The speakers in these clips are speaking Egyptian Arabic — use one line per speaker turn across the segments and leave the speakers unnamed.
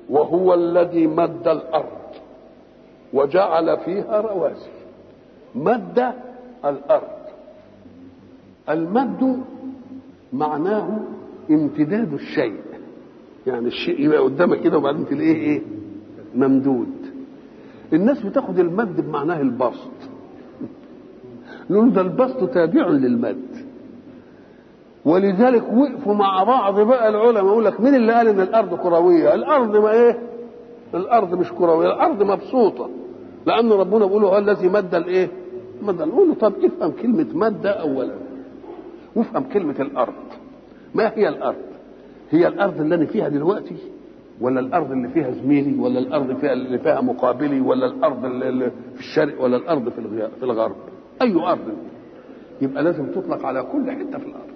وهو الذي مد الارض وجعل فيها رواسي مد الارض المد معناه امتداد الشيء يعني الشيء يبقى قدامك كده وبعدين تلاقيه ايه ممدود الناس بتاخد المد بمعناه البسط نقول ده البسط تابع للمد ولذلك وقفوا مع بعض بقى العلماء يقول لك مين اللي قال ان الارض كرويه الارض ما ايه الارض مش كرويه الارض مبسوطه لان ربنا بيقول هو الذي مد الايه مد نقول له طب افهم كلمه مد اولا وافهم كلمه الارض ما هي الارض هي الارض اللي انا فيها دلوقتي ولا الارض اللي فيها زميلي ولا الارض فيها اللي فيها مقابلي ولا الارض اللي في الشرق ولا الارض في في الغرب اي ارض يبقى لازم تطلق على كل حته في الارض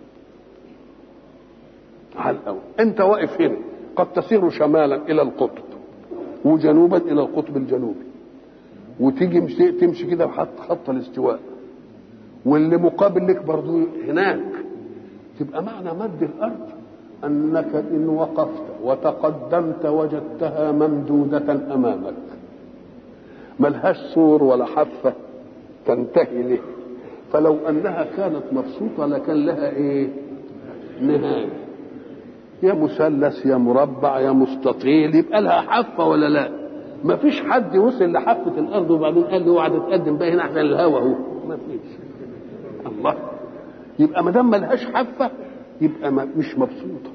على الاول انت واقف هنا قد تسير شمالا الى القطب وجنوبا الى القطب الجنوبي وتيجي مشي تمشي كده وحط خط الاستواء واللي مقابل لك برضو هناك تبقى معنى مد الارض انك ان وقفت وتقدمت وجدتها ممدوده امامك ملهاش سور ولا حافه تنتهي له فلو انها كانت مبسوطه لكان لها ايه نهايه يا مثلث يا مربع يا مستطيل يبقى لها حافه ولا لا ما فيش حد وصل لحافه الارض وبعدين قال له اوعى تتقدم بقى هنا عشان الهوا اهو ما فيش الله يبقى ما دام ملهاش حافه يبقى ما مش مبسوطه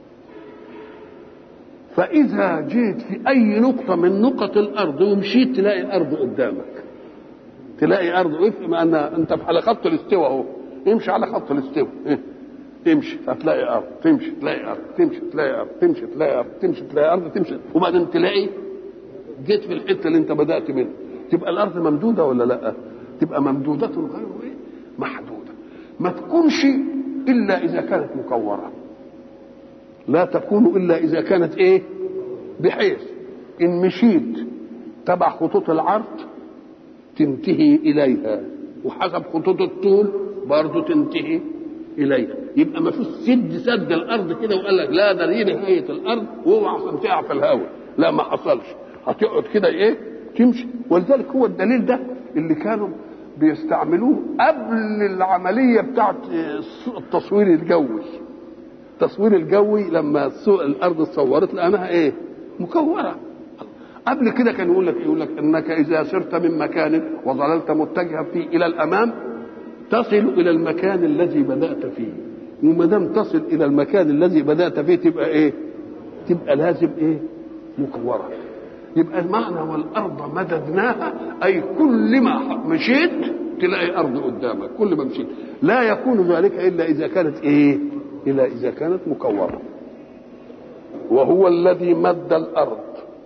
فاذا جيت في اي نقطه من نقط الارض ومشيت تلاقي الارض قدامك تلاقي ارض افهم ان انت على خط الاستواء اهو امشي على خط الاستواء إيه؟ تمشي هتلاقي ارض تمشي تلاقي ارض تمشي تلاقي ارض تمشي تلاقي ارض تمشي تلاقي ارض تمشي وبعدين تلاقي جيت في الحته اللي انت بدات منها تبقى الارض ممدوده ولا لا تبقى ممدوده غير ايه محدوده ما تكونش الا اذا كانت مكوره لا تكون الا اذا كانت ايه بحيث ان مشيت تبع خطوط العرض تنتهي اليها وحسب خطوط الطول برضه تنتهي اليها يبقى ما فيش سد سد الارض كده وقال لك لا ده دي نهايه الارض واوعى عشان تقع في الهواء لا ما حصلش هتقعد كده ايه تمشي ولذلك هو الدليل ده اللي كانوا بيستعملوه قبل العمليه بتاعت التصوير الجوي التصوير الجوي لما الارض اتصورت لانها ايه مكوره قبل كده كان يقول لك يقول لك انك اذا سرت من مكان وظللت متجها فيه الى الامام تصل الى المكان الذي بدات فيه وما دام تصل الى المكان الذي بدات فيه تبقى ايه تبقى لازم ايه مكوره يبقى المعنى والارض مددناها اي كل ما مشيت تلاقي ارض قدامك كل ما مشيت لا يكون ذلك الا اذا كانت ايه الا اذا كانت مكوره وهو الذي مد الارض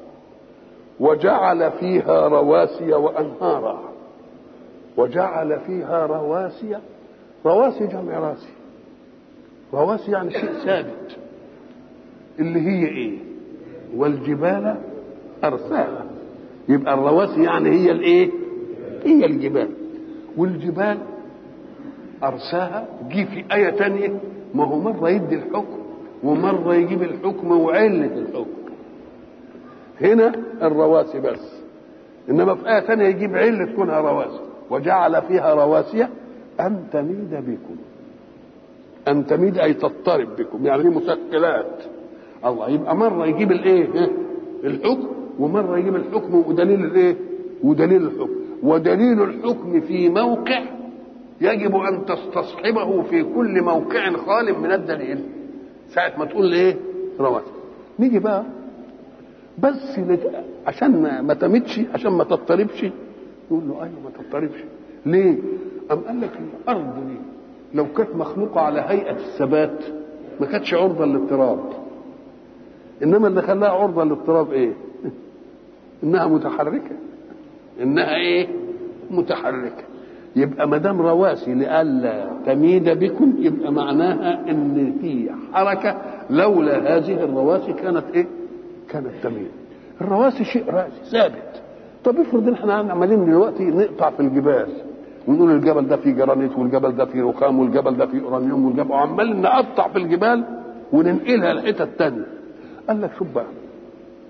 وجعل فيها رواسي وانهارا وجعل فيها رواسي رواسي جمع راسي رواسي يعني شيء ثابت اللي هي ايه والجبال ارساها يبقى الرواسي يعني هي الايه هي الجبال والجبال ارساها جه في ايه تانية ما هو مره يدي الحكم ومره يجيب الحكم وعله الحكم هنا الرواسي بس انما في ايه تانية يجيب عله كونها رواسي وجعل فيها رواسي ان تميد بكم ان تميد اي تضطرب بكم يعني مسكلات الله يبقى مره يجيب الايه الحكم ومره يجيب الحكم ودليل الايه ودليل الحكم ودليل الحكم في موقع يجب ان تستصحبه في كل موقع خال من الدليل ساعه ما تقول ايه رواسي نيجي بقى بس عشان ما تمدش عشان ما تضطربش يقول له ايوه ما تضطربش ليه؟ أم قال لك الارض دي لو كانت مخلوقه على هيئه الثبات ما كانتش عرضه للاضطراب انما اللي خلاها عرضه للاضطراب ايه؟ انها متحركه انها ايه؟ متحركه يبقى ما دام رواسي لئلا تميد بكم يبقى معناها ان في حركه لولا هذه الرواسي كانت ايه؟ كانت تميد الرواسي شيء راسي ثابت طب افرض ان احنا عمالين دلوقتي نقطع في الجبال ونقول الجبل ده فيه جرانيت والجبل ده فيه رخام والجبل ده فيه اورانيوم والجبل وعمال نقطع في الجبال وننقلها لحتت تانية قال لك شوف بقى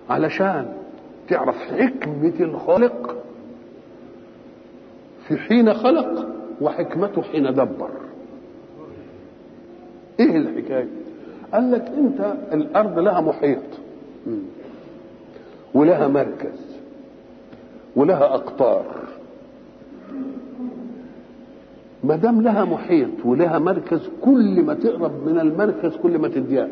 علشان تعرف حكمة الخالق في حين خلق وحكمته حين دبر ايه الحكايه قال لك انت الارض لها محيط ولها مركز ولها اقطار ما دام لها محيط ولها مركز كل ما تقرب من المركز كل ما تضيق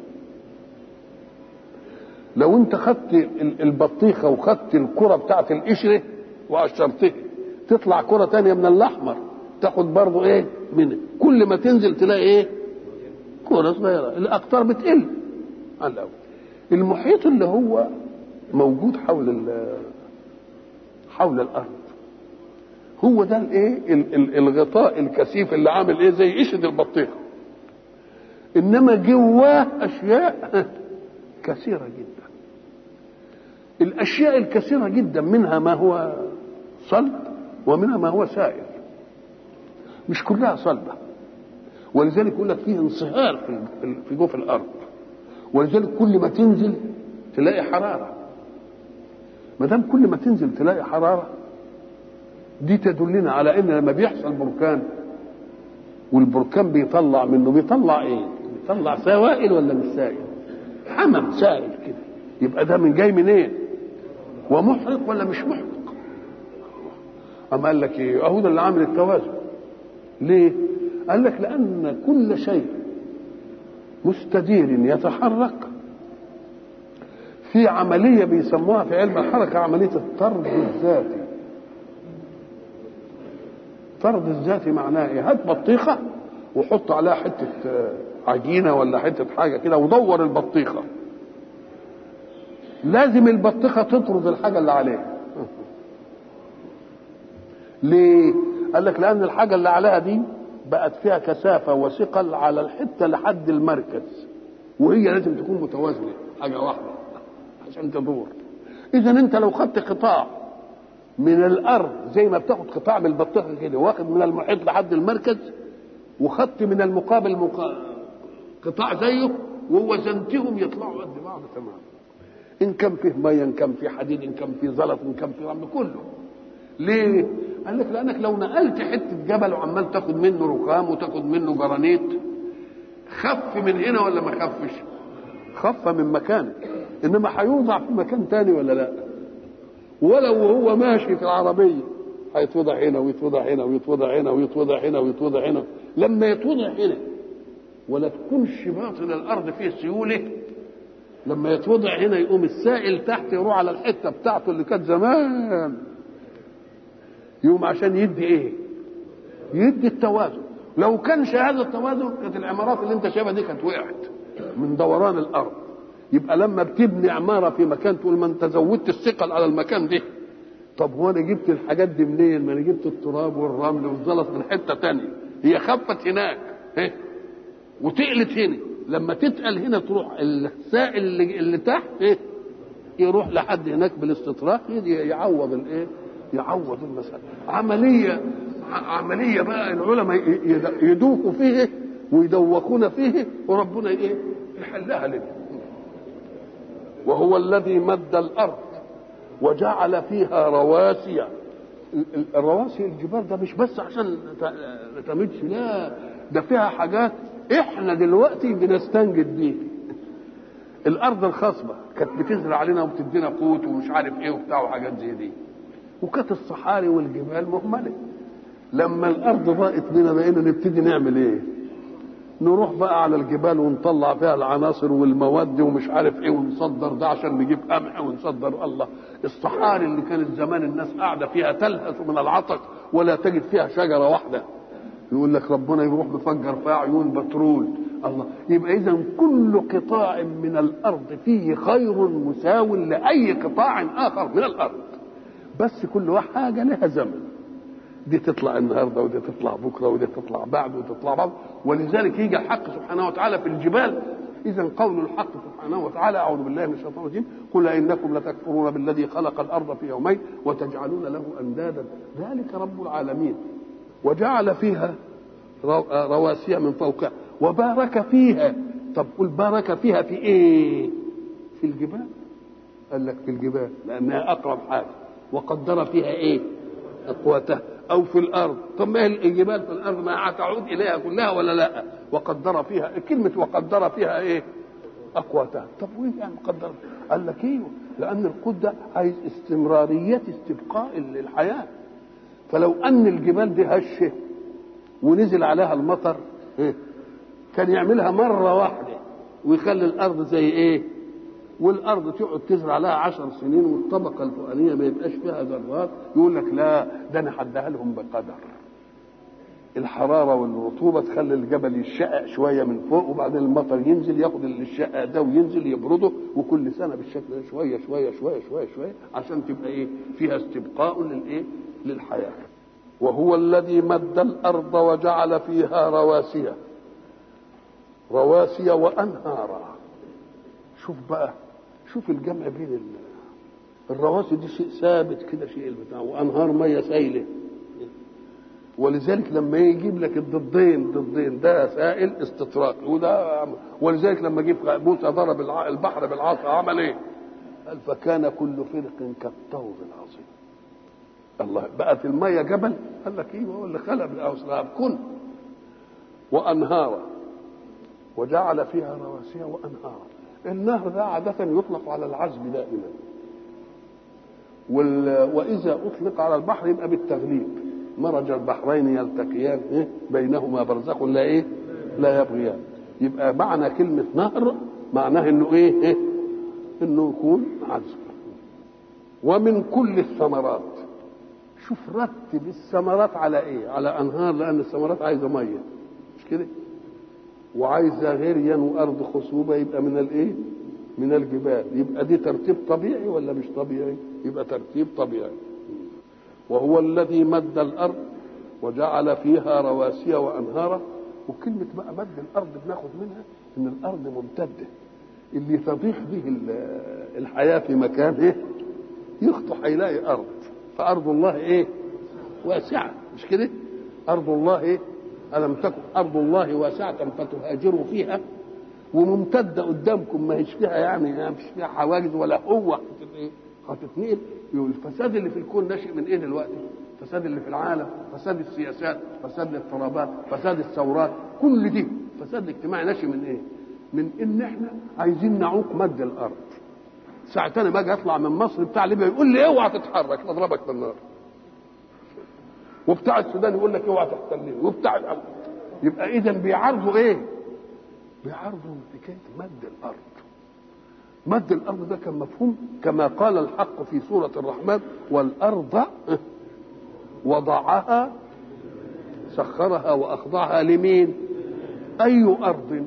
لو انت خدت البطيخه وخدت الكره بتاعت القشره وقشرتها تطلع كره تانية من الاحمر تاخد برضه ايه منه كل ما تنزل تلاقي ايه كره صغيره الاقطار بتقل على الاول المحيط اللي هو موجود حول حول الارض هو ده الايه الغطاء الكثيف اللي عامل ايه زي قشره البطيخه انما جواه اشياء كثيره جدا الاشياء الكثيره جدا منها ما هو صلب ومنها ما هو سائل مش كلها صلبه ولذلك يقول لك فيه انصهار في في جوف الارض ولذلك كل ما تنزل تلاقي حراره ما دام كل ما تنزل تلاقي حراره دي تدلنا على ان لما بيحصل بركان والبركان بيطلع منه بيطلع ايه؟ بيطلع سوائل ولا مش سائل؟ حمم سائل كده يبقى ده من جاي منين؟ إيه؟ ومحرق ولا مش محرق؟ أما قال لك ايه؟ اهو ده اللي عامل التوازن ليه؟ قال لك لأن كل شيء مستدير يتحرك في عملية بيسموها في علم الحركة عملية الطرد الذاتي الطرد الذاتي معناه ايه؟ هات بطيخة وحط عليها حتة عجينة ولا حتة حاجة كده ودور البطيخة لازم البطيخة تطرد الحاجة اللي عليها ليه؟ قال لك لأن الحاجة اللي عليها دي بقت فيها كثافة وثقل على الحتة لحد المركز وهي لازم تكون متوازنة حاجة واحدة عشان تدور إذا أنت لو خدت قطاع من الأرض زي ما بتاخد قطاع من البطيخة كده واخد من المحيط لحد المركز وخدت من المقابل مقا... قطاع زيه ووزنتهم يطلعوا قد بعض تمام إن كان فيه مية إن كان فيه حديد إن كان فيه زلط إن كان فيه رمل كله ليه؟ قال لك لانك لو نقلت حته جبل وعمال تاخد منه رخام وتاخد منه جرانيت خف من هنا ولا ما خفش؟ خف من مكانه انما هيوضع في مكان تاني ولا لا؟ ولو وهو ماشي في العربيه هيتوضع هنا ويتوضع هنا ويتوضع هنا ويتوضع هنا ويتوضع هنا لما يتوضع هنا ولا تكونش باطن الارض فيه سيوله لما يتوضع هنا يقوم السائل تحت يروح على الحته بتاعته اللي كانت زمان يقوم عشان يدي ايه يدي التوازن لو كانش هذا التوازن كانت العمارات اللي انت شايفها دي كانت وقعت من دوران الارض يبقى لما بتبني عماره في مكان تقول ما انت زودت الثقل على المكان ده طب هو انا جبت الحاجات دي منين ما انا جبت التراب والرمل والزلط من حته تانية هي خفت هناك ايه وتقلت هنا لما تتقل هنا تروح السائل اللي, اللي تحت ايه يروح لحد هناك بالاستطراق يعوض الايه يعوض المسألة عملية عملية بقى العلماء يدوقوا فيه ويدوقون فيه وربنا ايه يحلها لنا وهو الذي مد الأرض وجعل فيها رواسي الرواسي الجبال ده مش بس عشان ما تمدش لا ده فيها حاجات احنا دلوقتي بنستنجد بيه الارض الخصبه كانت بتزرع علينا وبتدينا قوت ومش عارف ايه وبتاع وحاجات زي دي وكانت الصحاري والجبال مهمله لما الارض ضاقت بينا بقينا نبتدي نعمل ايه نروح بقى على الجبال ونطلع فيها العناصر والمواد ومش عارف ايه ونصدر ده عشان نجيب قمح ونصدر الله الصحاري اللي كانت زمان الناس قاعده فيها تلهث من العطش ولا تجد فيها شجره واحده يقول لك ربنا يروح مفجر فيها عيون بترول الله يبقى اذا كل قطاع من الارض فيه خير مساو لاي قطاع اخر من الارض بس كل حاجه لها زمن دي تطلع النهارده ودي تطلع بكره ودي تطلع بعد ودي تطلع بعد ولذلك يجي الحق سبحانه وتعالى في الجبال اذا قول الحق سبحانه وتعالى اعوذ بالله من الشيطان الرجيم قل انكم لتكفرون بالذي خلق الارض في يومين وتجعلون له اندادا ذلك رب العالمين وجعل فيها رواسي من فوقها وبارك فيها طب قل بارك فيها في ايه في الجبال قال لك في الجبال لانها اقرب حاجه وقدر فيها ايه اقواتها او في الارض طب ما هي الجبال في الارض ما تعود اليها كلها ولا لا وقدر فيها كلمه وقدر فيها ايه اقواتها طب وين يعني قدر قال لك ايوه لان القد ده عايز استمراريه استبقاء للحياه فلو ان الجبال دي هشه ونزل عليها المطر إيه؟ كان يعملها مره واحده ويخلي الارض زي ايه والارض تقعد تزرع لها عشر سنين والطبقه الفوقانيه ما يبقاش فيها ذرات يقول لك لا ده انا هديها لهم بقدر الحراره والرطوبه تخلي الجبل يشقق شويه من فوق وبعدين المطر ينزل ياخد الشقق ده وينزل يبرده وكل سنه بالشكل ده شويه شويه شويه شويه شويه عشان تبقى ايه فيها استبقاء للايه للحياه وهو الذي مد الارض وجعل فيها رواسي رواسي وانهارا شوف بقى شوف الجمع بين الرواسي دي شيء ثابت كده شيء البتاع وانهار ميه سايله ولذلك لما يجيب لك الضدين ضدين ده سائل استطراق وده ولذلك لما جيب موسى ضرب البحر بالعصا عمل ايه؟ قال فكان كل فرق كالطور العظيم الله بقت الميه جبل قال لك ايوه هو اللي خلق الاصلاب كن وانهارا وجعل فيها رواسي وانهارا النهر ده عادة يطلق على العزب دائما وال... وإذا أطلق على البحر يبقى بالتغليب مرج البحرين يلتقيان إيه؟ بينهما برزخ لا إيه لا يبغيان يبقى معنى كلمة نهر معناه إنه إيه, إيه؟ إنه يكون عذب ومن كل الثمرات شوف رتب الثمرات على إيه على أنهار لأن الثمرات عايزة مية مش كده وعايزه غريا وارض خصوبه يبقى من الايه؟ من الجبال يبقى دي ترتيب طبيعي ولا مش طبيعي؟ يبقى ترتيب طبيعي وهو الذي مد الارض وجعل فيها رواسي وانهارا وكلمه بقى مد الارض بناخد منها ان الارض ممتده اللي تضيح به الحياه في مكان ايه؟ يخطو هيلاقي ارض فارض الله ايه؟ واسعه مش كده؟ ارض الله ايه؟ ألم تكن أرض الله واسعة فتهاجروا فيها وممتدة قدامكم ما هيش فيها يعني ما فيش فيها حواجز ولا قوة هتتنقل يقول الفساد اللي في الكون ناشئ من إيه دلوقتي؟ الفساد اللي في العالم، فساد السياسات، فساد الاضطرابات، فساد الثورات، كل دي فساد الاجتماعي ناشئ من إيه؟ من إن إحنا عايزين نعوق مد الأرض. ساعة أنا باجي أطلع من مصر بتاع ليبيا يقول لي اوعى تتحرك نضربك بالنار. وبتاع السودان يقول لك اوعى تحتلني وبتاع يبقى اذا بيعارضوا ايه؟ بيعارضوا حكايه مد الارض مد الارض ده كان مفهوم كما قال الحق في سوره الرحمن والارض وضعها سخرها واخضعها لمين؟ اي ارض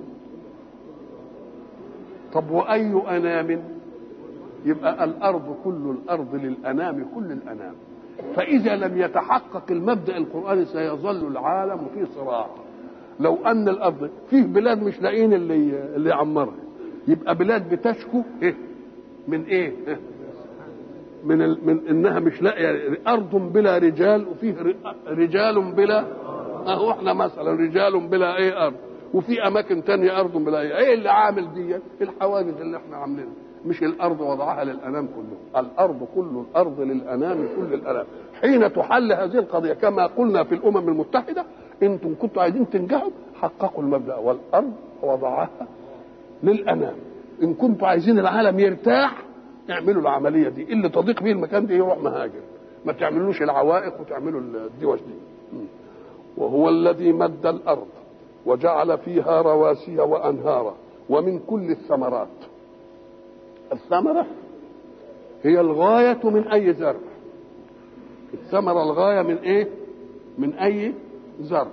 طب واي انام يبقى الارض كل الارض للانام كل الانام فإذا لم يتحقق المبدأ القرآني سيظل العالم في صراع لو أن الأرض فيه بلاد مش لاقيين اللي اللي يعمرها يبقى بلاد بتشكو إيه؟ من إيه؟ من ال... من إنها مش لاقية أرض بلا رجال وفيه رجال بلا أهو إحنا مثلا رجال بلا إيه أرض وفي أماكن تانية أرض بلا إيه إيه اللي عامل دي الحواجز اللي إحنا عاملينها مش الارض وضعها للانام كله الارض كل الارض للانام كل الانام حين تحل هذه القضيه كما قلنا في الامم المتحده انتم كنتوا عايزين تنجحوا حققوا المبدا والارض وضعها للانام ان كنتوا عايزين العالم يرتاح اعملوا العمليه دي اللي تضيق به المكان ده يروح مهاجر ما تعملوش العوائق وتعملوا الدوش دي وهو الذي مد الارض وجعل فيها رواسي وانهارا ومن كل الثمرات الثمرة هي الغاية من أي زرع الثمرة الغاية من إيه؟ من أي زرع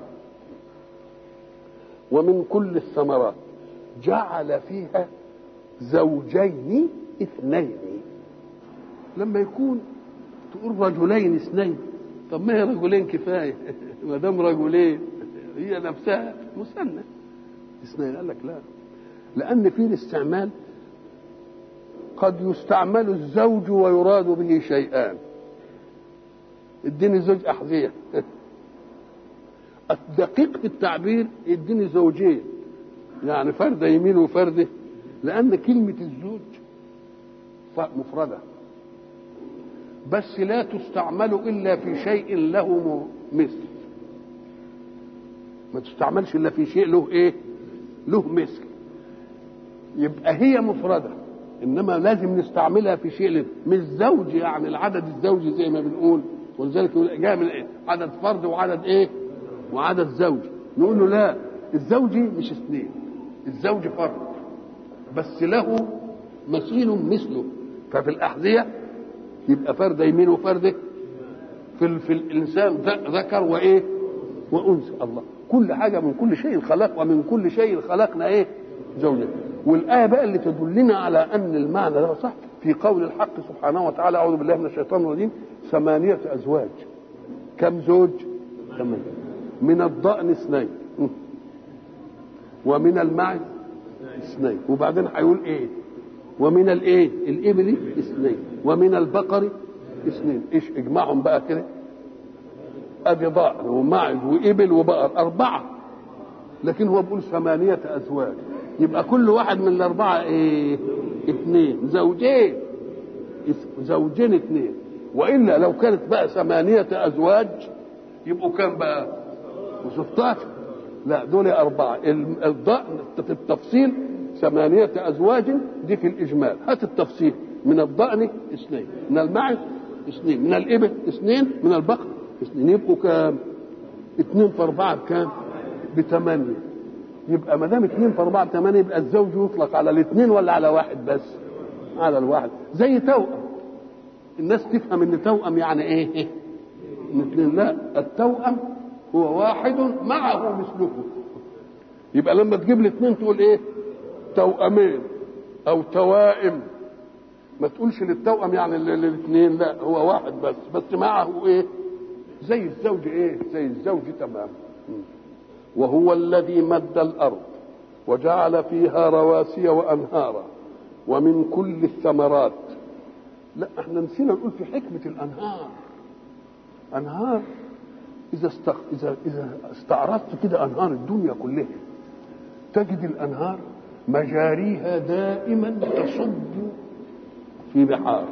ومن كل الثمرات جعل فيها زوجين اثنين لما يكون تقول رجلين اثنين طب ما هي رجلين كفايه ما دام رجلين هي نفسها مثنى اثنين قال لك لا لان في الاستعمال قد يستعمل الزوج ويراد به شيئان اديني زوج احذيه الدقيق في التعبير اديني زوجين يعني فرده يمين وفرده لان كلمه الزوج مفردة بس لا تستعمل إلا في شيء له مثل ما تستعملش إلا في شيء له إيه له مثل يبقى هي مفردة إنما لازم نستعملها في شيء له مش زوج يعني العدد الزوجي زي ما بنقول ولذلك يقول جاء من إيه؟ عدد فرد وعدد إيه وعدد زوجي نقول له لا الزوجي مش اثنين الزوج فرد بس له مثيل مثله ففي الأحذية يبقى فرد يمين وفرد في, في الإنسان ذكر وإيه وأنثى الله كل حاجة من كل شيء خلق ومن كل شيء خلقنا إيه زوجة والآية بقى اللي تدلنا على أن المعنى ده صح في قول الحق سبحانه وتعالى أعوذ بالله من الشيطان الرجيم ثمانية أزواج كم زوج؟ ثمانية من الضأن اثنين ومن المعز اثنين وبعدين هيقول ايه ومن الايه الابل اثنين ومن البقر اثنين ايش اجمعهم بقى كده ادي ضأن ومعز وابل وبقر اربعه لكن هو بيقول ثمانية ازواج يبقى كل واحد من الاربعه ايه اثنين زوجين زوجين اثنين والا لو كانت بقى ثمانية ازواج يبقوا كام بقى 16 لا دول أربعة الضأن في التفصيل ثمانية أزواج دي في الإجمال هات التفصيل من الضأن اثنين من المعز اثنين من الإبل اثنين من البقر اثنين يبقوا كام؟ اثنين في أربعة بكام؟ بثمانية يبقى ما دام اثنين في أربعة بثمانية يبقى الزوج يطلق على الاثنين ولا على واحد بس؟ على الواحد زي توأم الناس تفهم ان توأم يعني ايه؟ اثنين لا التوأم هو واحد معه مثله يبقى لما تجيب لي اثنين تقول ايه توأمين او توائم ما تقولش للتوأم يعني الاثنين لا هو واحد بس بس معه ايه زي الزوج ايه زي الزوج تمام وهو الذي مد الارض وجعل فيها رواسي وانهارا ومن كل الثمرات لا احنا نسينا نقول في حكمه الانهار انهار إذا استق... إذا إذا استعرضت كده أنهار الدنيا كلها تجد الأنهار مجاريها دائما تصب في بحار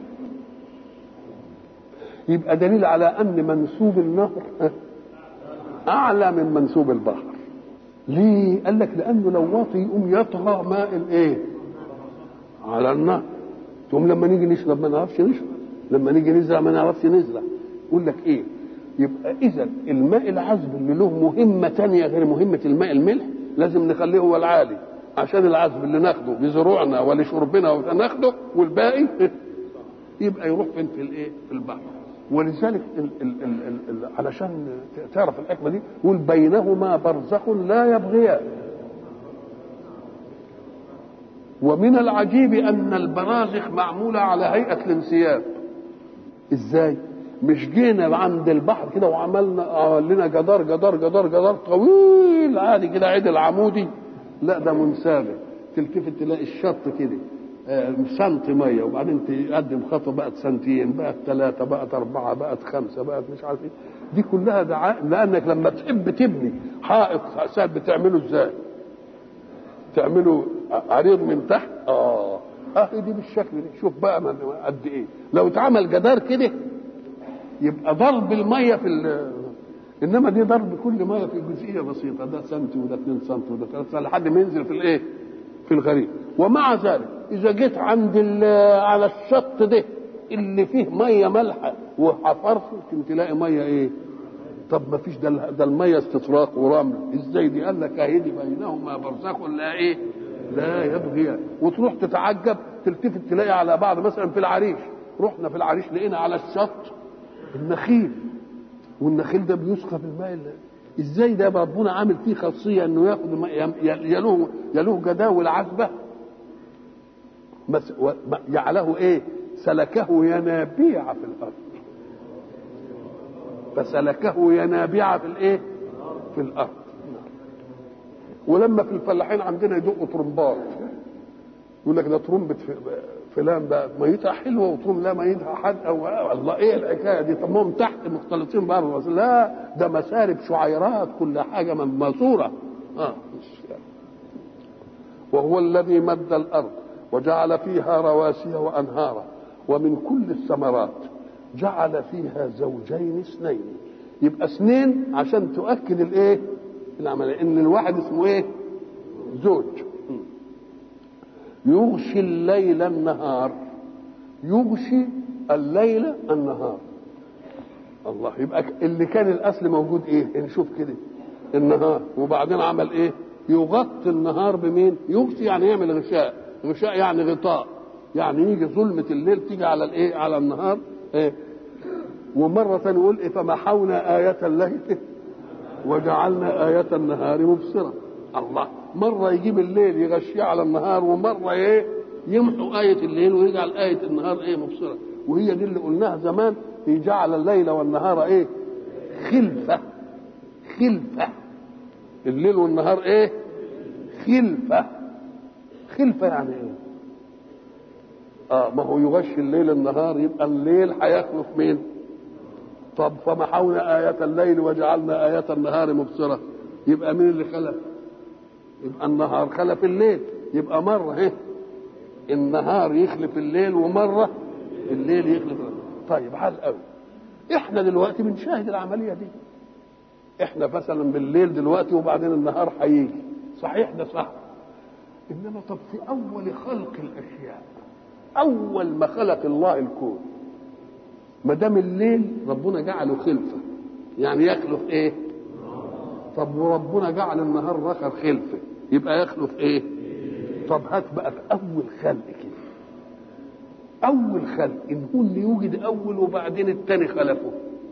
يبقى دليل على أن منسوب النهر أعلى من منسوب البحر ليه؟ قال لك لأنه لو واطي يقوم يطغى ماء الإيه؟ على النهر ثم لما نيجي نشرب ما نعرفش نشرب لما نيجي نزرع ما نعرفش نزرع يقول لك إيه؟ يبقى اذا الماء العذب اللي له مهمه ثانيه غير مهمه الماء الملح لازم نخليه هو العالي عشان العذب اللي ناخده بزروعنا ولشربنا وناخده والباقي يبقى يروح فين في الايه في البحر ولذلك ال ال ال ال ال علشان تعرف الحكمه دي يقول بينهما برزخ لا يبغيان ومن العجيب ان البرازخ معموله على هيئه الانسياب ازاي مش جينا عند البحر كده وعملنا عمل لنا جدار جدار جدار جدار طويل عادي كده عدل عمودي لا ده منسابق تلتفت تلاقي الشط كده سنتي ميه وبعدين تقدم خطوه بقت سنتين بقت ثلاثه بقت اربعه بقت خمسه بقت مش عارف ايه دي كلها دعاء لانك لما تحب تبني حائط ساد بتعمله ازاي؟ تعمله عريض من تحت اه اه دي بالشكل ده شوف بقى قد ايه لو اتعمل جدار كده يبقى ضرب الميه في انما دي ضرب كل ميه في جزئيه بسيطه ده سنتي وده 2 سم وده 3 سم لحد ما ينزل في الايه؟ في الغريب ومع ذلك اذا جيت عند على الشط ده اللي فيه ميه مالحه وحفرته يمكن تلاقي ميه ايه؟ طب ما فيش ده ده الميه استطراق ورمل ازاي دي؟ قال لك اهي دي بينهما برزخ لا ايه؟ لا يبغيان وتروح تتعجب تلتفت تلاقي على بعض مثلا في العريش رحنا في العريش لقينا على الشط النخيل والنخيل ده بيسقى بالماء اللي. ازاي ده ربنا عامل فيه خاصيه انه ياخد يلوه يلوه جداول عذبه جعله ايه سلكه ينابيع في الارض فسلكه ينابيع في الايه في الارض ولما في الفلاحين عندنا يدقوا طرمبات يقول لك ده طرمبة فلان ده ميتها حلوه وطرم لا ميتها حد او الله ايه الحكايه دي طب ما هم تحت مختلطين بره لا ده مسارب شعيرات كل حاجه ماسوره اه وهو الذي مد الارض وجعل فيها رواسي وانهارا ومن كل الثمرات جعل فيها زوجين اثنين يبقى اثنين عشان تؤكد الايه العمليه ان الواحد اسمه ايه زوج يغشي الليل النهار يغشي الليل النهار الله يبقى اللي كان الاصل موجود ايه نشوف كده النهار وبعدين عمل ايه يغطي النهار بمين يغشي يعني يعمل غشاء غشاء يعني غطاء يعني يجي ظلمة الليل تيجي على الايه على النهار ايه ومرة يقول إيه فمحونا آية الليل وجعلنا آية النهار مبصرة الله مرة يجيب الليل يغشيه على النهار ومرة ايه يمحو آية الليل ويجعل آية النهار ايه مبصرة وهي دي اللي قلناها زمان في جعل الليل والنهار ايه خلفة خلفة الليل والنهار ايه خلفة خلفة يعني ايه اه ما هو يغشي الليل النهار يبقى الليل هيخلف مين طب فمحونا آية الليل وجعلنا آية النهار مبصرة يبقى مين اللي خلف يبقى النهار خلف الليل يبقى مرة ايه النهار يخلف الليل ومرة الليل يخلف الليل. طيب حال قوي احنا دلوقتي بنشاهد العملية دي احنا مثلا بالليل دلوقتي وبعدين النهار هيجي صحيح ده صح انما طب في اول خلق الاشياء اول ما خلق الله الكون ما دام الليل ربنا جعله خلفه يعني يخلف ايه طب وربنا جعل النهار رخر خلفه يبقى يخلف ايه طب هات بقى في اول خلق كده اول خلق ان هو اللي يوجد اول وبعدين التاني خلفه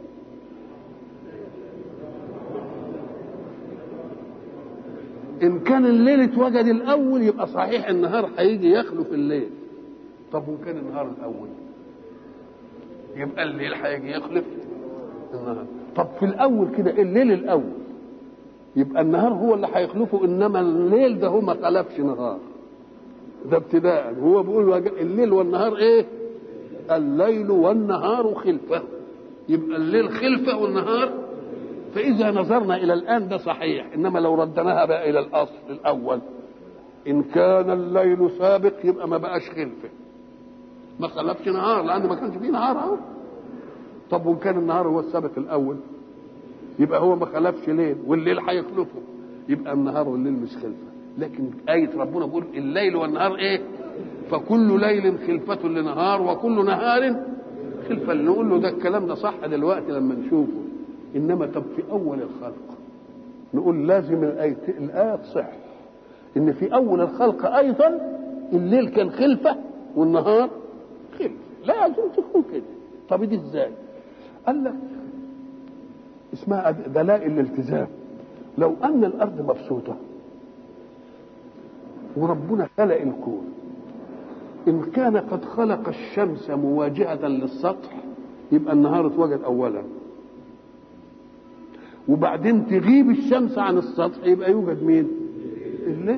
ان كان الليل اتوجد الاول يبقى صحيح النهار هيجي يخلف الليل طب وان كان النهار الاول يبقى الليل هيجي يخلف النهار طب في الاول كده الليل الاول يبقى النهار هو اللي هيخلفه انما الليل ده هو ما خلفش نهار ده ابتداء هو بيقول الليل والنهار ايه الليل والنهار خلفه يبقى الليل خلفه والنهار فاذا نظرنا الى الان ده صحيح انما لو ردناها بقى الى الاصل الاول ان كان الليل سابق يبقى ما بقاش خلفه ما خلفش نهار لانه ما كانش فيه نهار اهو طب وان كان النهار هو السابق الاول يبقى هو ما خلفش ليل والليل هيخلفه يبقى النهار والليل مش خلفه لكن آية ربنا بيقول الليل والنهار ايه فكل ليل خلفة لنهار وكل نهار خلفة نقول له ده الكلام ده صح دلوقتي لما نشوفه انما طب في اول الخلق نقول لازم الآية الآية تصح ان في اول الخلق ايضا الليل كان خلفة والنهار خلفة لا لازم تكون كده طب دي ازاي قال لك اسمها دلائل الالتزام لو ان الارض مبسوطه وربنا خلق الكون ان كان قد خلق الشمس مواجهه للسطح يبقى النهار اتوجد اولا وبعدين تغيب الشمس عن السطح يبقى يوجد مين الليل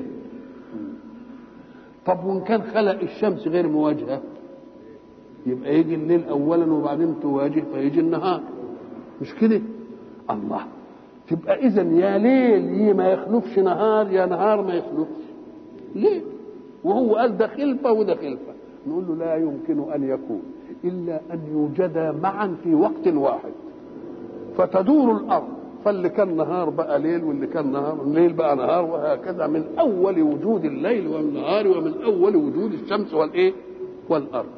طب وان كان خلق الشمس غير مواجهه يبقى يجي الليل اولا وبعدين تواجه فيجي النهار مش كده الله تبقى اذا يا ليل ما يخلفش نهار يا نهار ما يخلفش ليه وهو قال ده خلفه وده خلفه نقول له لا يمكن ان يكون الا ان يوجدا معا في وقت واحد فتدور الارض فاللي كان نهار بقى ليل واللي كان نهار ليل بقى نهار وهكذا من اول وجود الليل والنهار ومن اول وجود الشمس والايه والارض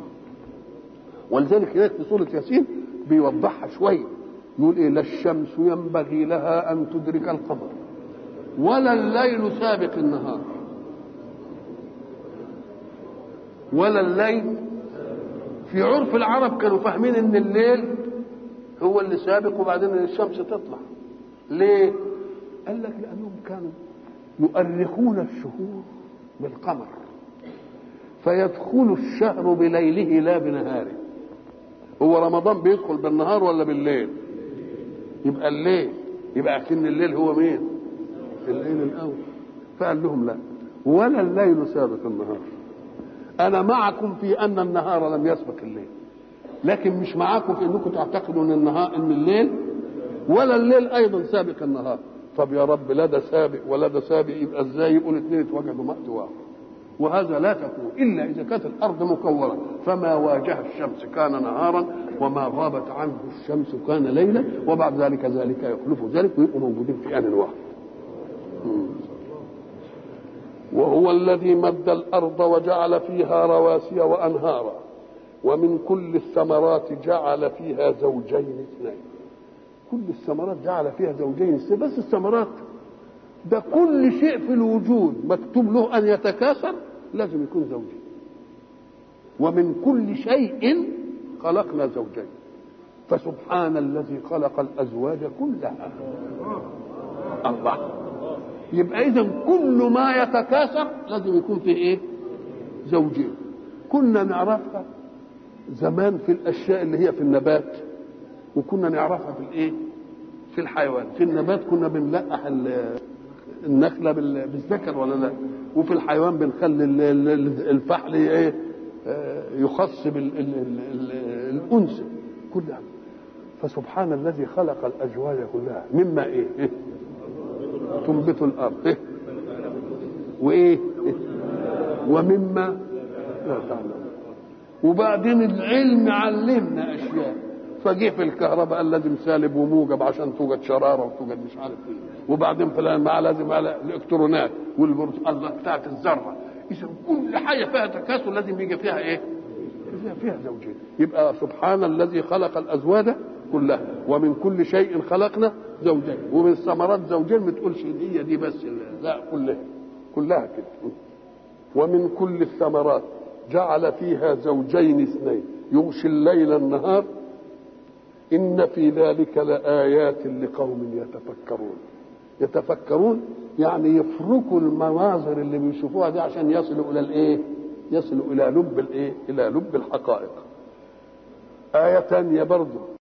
ولذلك هناك في سوره ياسين بيوضحها شويه يقول ايه لا الشمس ينبغي لها ان تدرك القمر ولا الليل سابق النهار ولا الليل في عرف العرب كانوا فاهمين ان الليل هو اللي سابق وبعدين الشمس تطلع ليه قال لك لانهم كانوا يؤرخون الشهور بالقمر فيدخل الشهر بليله لا بنهاره هو رمضان بيدخل بالنهار ولا بالليل يبقى الليل يبقى اكن الليل هو مين الليل الاول فقال لهم لا ولا الليل سابق النهار انا معكم في ان النهار لم يسبق الليل لكن مش معاكم في انكم تعتقدوا ان النهار ان الليل ولا الليل ايضا سابق النهار طب يا رب لا ده سابق ولا ده سابق يبقى ازاي يقول اثنين اتوجدوا وقت واحد وهذا لا تكون الا اذا كانت الارض مكوره فما واجه الشمس كان نهارا وما غابت عنه الشمس كان ليلا وبعد ذلك ذلك يخلف ذلك ويبقوا موجودين في ان واحد وهو الذي مد الارض وجعل فيها رواسي وانهارا ومن كل الثمرات جعل فيها زوجين اثنين كل الثمرات جعل فيها زوجين اثنين بس الثمرات ده كل شيء في الوجود مكتوب له ان يتكاثر لازم يكون زوجين ومن كل شيء خلقنا زوجين فسبحان الذي خلق الازواج كلها الله يبقى اذا كل ما يتكاثر لازم يكون فيه ايه زوجين كنا نعرفها زمان في الاشياء اللي هي في النبات وكنا نعرفها في الايه في الحيوان في النبات كنا بنلقح النخله بالذكر ولا لا وفي الحيوان بنخلي الفحل ايه يخص بالانثى كلها فسبحان الذي خلق الازواج كلها مما ايه, إيه؟ تنبت الارض إيه؟ وايه إيه؟ ومما لا تعلم وبعدين العلم علمنا اشياء فجه في الكهرباء قال لازم سالب وموجب عشان توجد شراره وتوجد مش عارف ايه وبعدين فلان مع لازم على الالكترونات والبرص الله بتاعت الذره اذا كل حاجه فيها تكاثر لازم يجي فيها ايه؟ فيها, فيها زوجين يبقى سبحان الذي خلق الازواج كلها ومن كل شيء خلقنا زوجين ومن الثمرات زوجين ما تقولش هي دي بس لا كلها كلها كده ومن كل الثمرات جعل فيها زوجين اثنين يغشي الليل النهار إن في ذلك لآيات لقوم يتفكرون يتفكرون يعني يفركوا المناظر اللي بيشوفوها دي عشان يصلوا إلى الإيه؟ يصلوا إلى لب الإيه؟ إلى لب الحقائق آية ثانية برضه